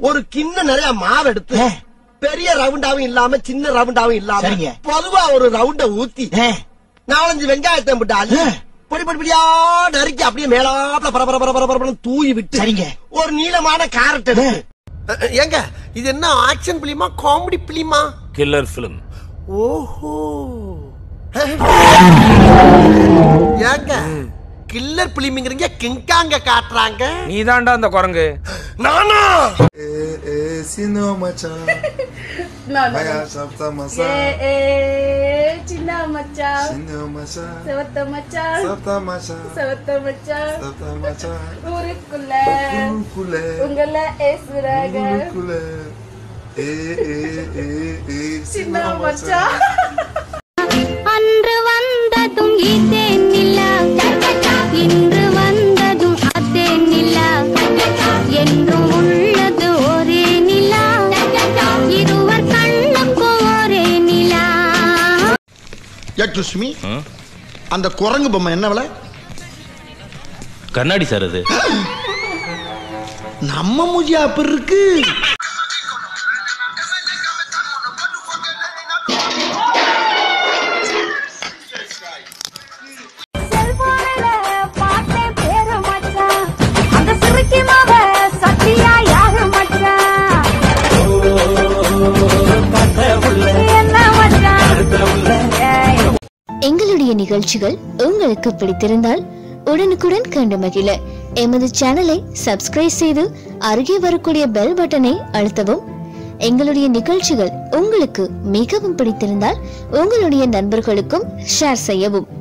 ஒரு கிண்ண நிறைய மாவு எடுத்து ஆ. பெரிய ரவுண்டாவும் இல்லாம சின்ன ரவுண்டாவும் இல்லாம சரிங்க. பொதுவா ஒரு ரவுண்ட ஊத்தி ஆ, நாலஞ்சு வெங்காயத்தை போட்டு அள்ளி ஆ. பொடி பொடி பொடியா நறுக்கி அப்படியே மேலாப்ல பர பர பர பர பரபரன்னு தூவி விட்டு சரிங்க. ஒரு நீளமான கேரட் எடுத்து ஏங்க இது என்ன ஆக்ஷன் பிலிமா காமெடி பிலிமா கில்லர் பிலிம் ஓஹோ ஏங்க கில்லர் பிலிமிங்கிறீங்க கிங்காங்க காட்டுறாங்க நீ தாண்டா அந்த குரங்கு நானா Sino macam No, no, Maya no. sabta Eh, masa eh, Cina macam Sino macam Sewata macam Sabta macam Sewata macam Sabta macam Urukula Kule Unggala eh suraga Kule Eh eh eh eh Cina macam அன்று வந்ததும் இதே நிலா இன்று வந்ததும் அதே நிலா என்றும் உள்ளது ஒரே நிலா இருவர் கண்ணுக்கும் ஒரே நிலா யக்ஷுஷ்மி அந்த குரங்கு பொம்மை என்ன விலை கண்ணாடி சார் அது நம்ம மூஜியா அப்படி இருக்கு செல்போனில பார்த்தேன் பேரு மச்சான் அந்த சிறுக்கி மாவ சத்தியா யாரு மச்சான் என்ன மச்சான் ஏய். எங்களுடைய நிகழ்ச்சிகள் உங்களுக்கு பிடித்திருந்தால் உடனுக்குடன் கண்டு மகிழ எமது சேனலை சப்ஸ்கிரைப் செய்து அருகே வரக்கூடிய பெல் பட்டனை அழுத்தவும் எங்களுடைய நிகழ்ச்சிகள் உங்களுக்கு மிகவும் பிடித்திருந்தால் உங்களுடைய நண்பர்களுக்கும் ஷேர் செய்யவும்